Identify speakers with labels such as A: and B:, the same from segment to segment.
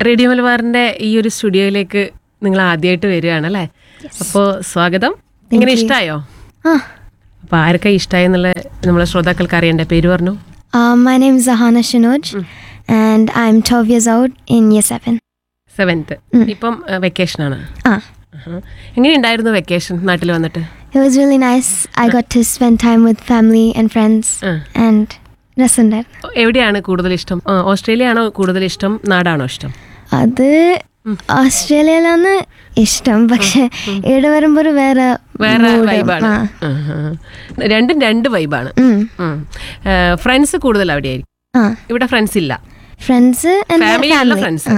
A: Radio മലബാറിന്റെ ഈ ഒരു സ്റ്റുഡിയോയിലേക്ക് നിങ്ങൾ ആദ്യമായിട്ട് വരികയാണല്ലേ അപ്പോൾ സ്വാഗതം ഇങ്ങനെ ഇഷ്ടമായോ
B: ആ
A: അപ്പോൾ ആരൊക്കെ ഇഷ്ടമായി എന്നുള്ള നമ്മളെ ശ്രോതാക്കൾക്ക് അറിയണ്ടേ പേര് പറഞ്ഞു
B: Uh, my name is Zahana Shinoj, and I'm 12 years old in year 7.
A: Seventh ഇപ്പം വെക്കേഷനാണ്
B: Ah,
A: എങ്ങനെയുണ്ടായിരുന്നു വെക്കേഷൻ നാട്ടിൽ വന്നിട്ട്
B: it was really nice. I got to spend time with family and friends,
A: ആ.
B: and രസമുണ്ടായിരുന്നു
A: എവിടെയാണ് കൂടുതൽ ഇഷ്ടം ആ, ഓസ്ട്രേലിയ ആണോ കൂടുതൽ ഇഷ്ടം നാടാണോ ഇഷ്ടം
B: അത് ഓസ്ട്രേലിയയിലാണ് ഇഷ്ടം പക്ഷെ ഇവിടെ വരുമ്പോൾ ഒരു വേറെ
A: വേറെ
B: mood.
A: വൈബാണ്
B: ആ.
A: രണ്ടും രണ്ട് വൈബാണ്
B: ഉം.
A: ഫ്രണ്ട്സ് കൂടുതൽ അവിടെയായിരിക്കും
B: ആ
A: ഇവിടെ ഫ്രണ്ട്സ് ഇല്ല
B: ഫ്രണ്ട്സ്
A: ഫാമിലി അല്ല ഫ്രണ്ട്സ്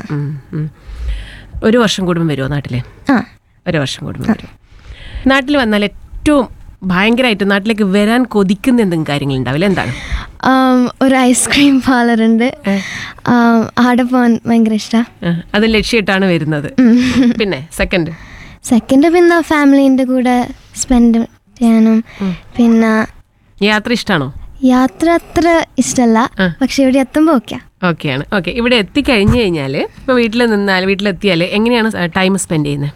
A: ഒരു വർഷം കൂടുമ്പോൾ വരുമോ നാട്ടിലെ
B: ആ
A: ഒരു വർഷം കൂടുമ്പോൾ വരും നാട്ടിൽ വന്നാൽ ഏറ്റവും ഭയങ്കരമായിട്ട് നാട്ടിലേക്ക് വരാൻ കൊതിക്കുന്ന എന്തെങ്കിലും കാര്യങ്ങളുണ്ടാവില്ല എന്താണ്
B: Um, ഒരു ഐസ്ക്രീം പാർലർ ഉണ്ട് Um, അവിടെ പോകാൻ ഭയങ്കര ഇഷ്ടമാണ്
A: ആ, അത് ലക്ഷ്യമായിട്ടാണ് വരുന്നത് പിന്നെ സെക്കൻഡ്
B: സെക്കൻഡ് പിന്നെ ഫാമിലീൻ്റെ കൂടെ സ്പെൻഡ് ചെയ്യാനും പിന്നെ
A: യാത്ര ഇഷ്ടമാണോ
B: യാത്ര അത്ര ഇഷ്ടമല്ല പക്ഷെ ഇവിടെ എത്തുമ്പോൾ ഓക്കെ
A: ഓക്കെയാണ് ഓക്കെ ഇവിടെ എത്തിക്കഴിഞ്ഞു കഴിഞ്ഞാൽ ഇപ്പോൾ വീട്ടിൽ നിന്നാൽ വീട്ടിലെത്തിയാൽ എങ്ങനെയാണ് ടൈം സ്പെൻഡ് ചെയ്യുന്നത്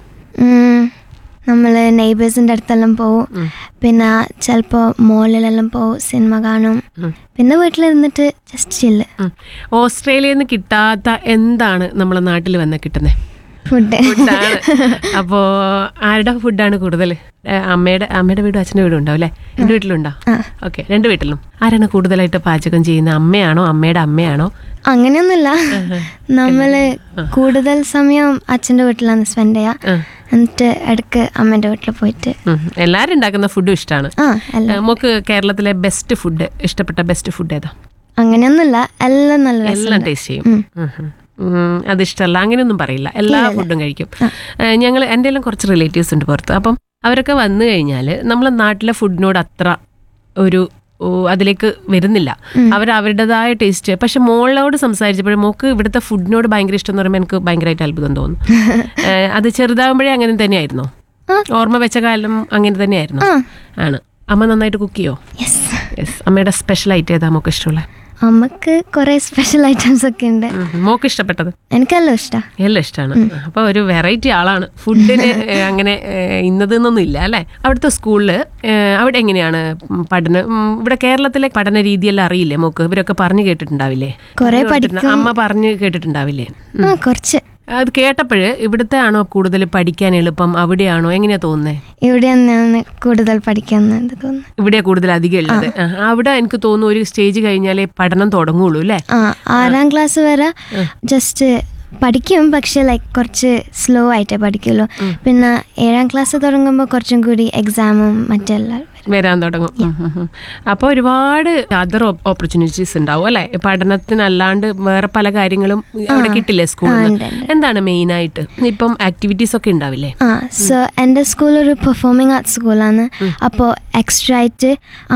B: നമ്മൾ നെയ്ബേഴ്സിൻ്റെ അടുത്തെല്ലാം പോവും പിന്നെ ചിലപ്പോൾ മോളിലെല്ലാം പോവും സിനിമ കാണും പിന്നെ വീട്ടിലിരുന്നിട്ട് ജസ്റ്റ് ചില്ല്
A: ഓസ്ട്രേലിയയിൽ നിന്ന് കിട്ടാത്ത എന്താണ് നമ്മളെ നാട്ടിൽ വന്ന് കിട്ടുന്നത്
B: ഫുഡ്
A: ഫുഡാണ് അപ്പോൾ ആരുടെ ഫുഡാണ് കൂടുതൽ അമ്മയുടെ അമ്മയുടെ വീടും അച്ഛൻ്റെ വീടും ഉണ്ടാവും അല്ലേ എൻ്റെ വീട്ടിലുണ്ടോ ഓക്കെ രണ്ട് വീട്ടിലും ആരാണ് കൂടുതലായിട്ട് പാചകം ചെയ്യുന്നത് അമ്മയാണോ അമ്മയുടെ അമ്മയാണോ
B: അങ്ങനെയൊന്നുമില്ല നമ്മൾ കൂടുതൽ സമയം അച്ഛൻ്റെ വീട്ടിലാണ് സ്പെൻഡ് ചെയ്യുക എന്നിട്ട് ഇടയ്ക്ക് അമ്മേൻ്റെ വീട്ടിൽ പോയിട്ട്
A: ഉം. എല്ലാവരും ഉണ്ടാക്കുന്ന ഫുഡും ഇഷ്ടമാണ്
B: ആ അല്ല
A: നമുക്ക് കേരളത്തിലെ ബെസ്റ്റ് ഫുഡ് ഇഷ്ടപ്പെട്ട ബെസ്റ്റ് ഫുഡ് ഏതാ
B: അങ്ങനെയൊന്നുമില്ല എല്ലാം നല്ല രസം
A: എല്ലാം ടേസ്റ്റ് ചെയ്യും ഉം ഉം. ഉം, അതിഷ്ടമല്ല അങ്ങനെയൊന്നും പറയില്ല എല്ലാ ഫുഡും കഴിക്കും ഞങ്ങൾ എൻ്റെ എല്ലാം കുറച്ച് റിലേറ്റീവ്സ് ഉണ്ട് പുറത്ത് അപ്പം അവരൊക്കെ വന്നു കഴിഞ്ഞാൽ നമ്മളെ നാട്ടിലെ ഫുഡിനോട് അത്ര ഒരു ഓ, അതിലേക്ക് വരുന്നില്ല അവർ അവരുടേതായ ടേസ്റ്റ് പക്ഷെ മോളോട് സംസാരിച്ചപ്പോഴും മോക്ക് ഇവിടുത്തെ ഫുഡിനോട് ഭയങ്കര ഇഷ്ടം എന്ന് പറയുമ്പോൾ എനിക്ക് ഭയങ്കരമായിട്ട് അത്ഭുതം തോന്നുന്നു ഏഹ്, അത് ചെറുതാകുമ്പോഴേ അങ്ങനെ തന്നെയായിരുന്നോ ഓർമ്മ വെച്ച കാലം അങ്ങനെ തന്നെയായിരുന്നു ആണ് അമ്മ നന്നായിട്ട് കുക്ക് ചെയ്യോ
B: യെസ്
A: യെസ് അമ്മയുടെ സ്പെഷ്യൽ ഐറ്റം ഏതാ മോക്ക് ഇഷ്ടമുള്ള
B: അമ്മക്ക് കുറേ സ്പെഷ്യൽ ഐറ്റംസ് ഒക്കെ ഉണ്ട്
A: മോക്ക് ഇഷ്ടപ്പെട്ടത്
B: എനിക്കെല്ലാം ഇഷ്ടമാണ്
A: എല്ലാം ഇഷ്ടമാണ് അപ്പൊ ഒരു വെറൈറ്റി ആളാണ് ഫുഡിന് ഏഹ്, അങ്ങനെ ഏഹ്, ഇന്നതെന്നൊന്നും ഇല്ല അല്ലെ അവിടുത്തെ സ്കൂളിൽ അവിടെ എങ്ങനെയാണ് ഉം, പഠനം ഉം, ഇവിടെ കേരളത്തിലെ പഠന രീതിയെല്ലാം അറിയില്ലേ മോക്ക് ഇവരൊക്കെ പറഞ്ഞു കേട്ടിട്ടുണ്ടാവില്ലേ
B: കുറേ
A: കേട്ടിട്ടുണ്ട്. അമ്മ പറഞ്ഞു കേട്ടിട്ടുണ്ടാവില്ലേ
B: ആ കുറച്ച്
A: അത് കേട്ടപ്പോഴ് ഇവിടുത്തെ ആണോ കൂടുതൽ പഠിക്കാൻ എളുപ്പം അവിടെയാണോ എങ്ങനെയാ തോന്നുന്നത്
B: ഇവിടെ തന്നെയാണ് കൂടുതൽ പഠിക്കുന്നത് തോന്നുന്നു
A: ഇവിടെ കൂടുതൽ അധികം ഉള്ളത് ആ, അവിടെ എനിക്ക് തോന്നുന്നു ഒരു സ്റ്റേജ് കഴിഞ്ഞാലേ പഠനം തുടങ്ങുള്ളൂ അല്ലേ
B: ആ ആറാം ക്ലാസ് വരെ ജസ്റ്റ് പഠിക്കും പക്ഷെ ലൈക്ക് കുറച്ച് സ്ലോ ആയിട്ടേ പഠിക്കുള്ളൂ പിന്നെ ഏഴാം ക്ലാസ് തുടങ്ങുമ്പോൾ കുറച്ചും കൂടി എക്സാമും മറ്റെല്ലാം വരും
A: വരാൻ തുടങ്ങും അപ്പോൾ ഒരുപാട് അതർ ഓപ്പർച്യൂണിറ്റീസ് ഉണ്ടാവും അല്ലെ പഠനത്തിനല്ലാണ്ട് വേറെ പല കാര്യങ്ങളും അവിടെ കിട്ടില്ലേ സ്കൂളിൽ
B: ഉണ്ട്,
A: എന്താണ് മെയിൻ ആയിട്ട് ഇപ്പം ആക്ടിവിറ്റീസ് ഒക്കെ ഉണ്ടാവില്ലേ
B: ആ സോ എൻ്റെ സ്കൂൾ ഒരു പെർഫോമിംഗ് ആർട്സ് സ്കൂളാണ് അപ്പോൾ എക്സ്ട്രാ ആയിട്ട്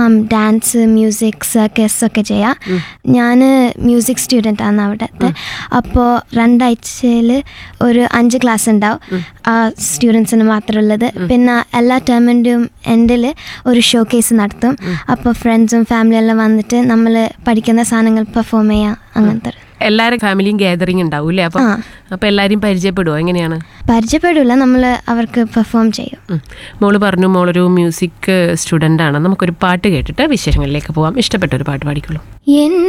B: ഡാൻസ് മ്യൂസിക് സർക്കസ് ഒക്കെ ചെയ്യാം ഞാൻ മ്യൂസിക് സ്റ്റുഡൻ്റ് ആണ് അവിടുത്തെ അപ്പോൾ രണ്ടാഴ്ചയിൽ ഒരു അഞ്ച് ക്ലാസ് ഉണ്ടാവും ആ സ്റ്റുഡൻസിന് മാത്രമുള്ളത് പിന്നെ എല്ലാ ടേമിൻ്റെയും എൻഡിൽ ഒരു ഷോ കേസ് നടത്തും അപ്പോൾ ഫ്രണ്ട്സും ഫാമിലിയും എല്ലാം വന്നിട്ട് നമ്മൾ പഠിക്കുന്ന സാധനങ്ങൾ പെർഫോം ചെയ്യാം അങ്ങനത്തെ
A: എല്ലാരും ഫാമിലിയും ഗാദറിങ് ഉണ്ടാവും അല്ലേ അപ്പം അപ്പൊ എല്ലാരും പരിചയപ്പെടുവോ എങ്ങനെയാണ്
B: പരിചയപ്പെടില്ല നമ്മൾ അവർക്ക് പെർഫോം ചെയ്യും
A: ഉം. മോള് പറഞ്ഞു മോളൊരു മ്യൂസിക് സ്റ്റുഡൻ്റ് ആണ് നമുക്കൊരു പാട്ട് കേട്ടിട്ട് വിശേഷങ്ങളിലേക്ക് പോവാം ഇഷ്ടപ്പെട്ട ഒരു പാട്ട് പാടിക്കുള്ളൂ
B: എൻ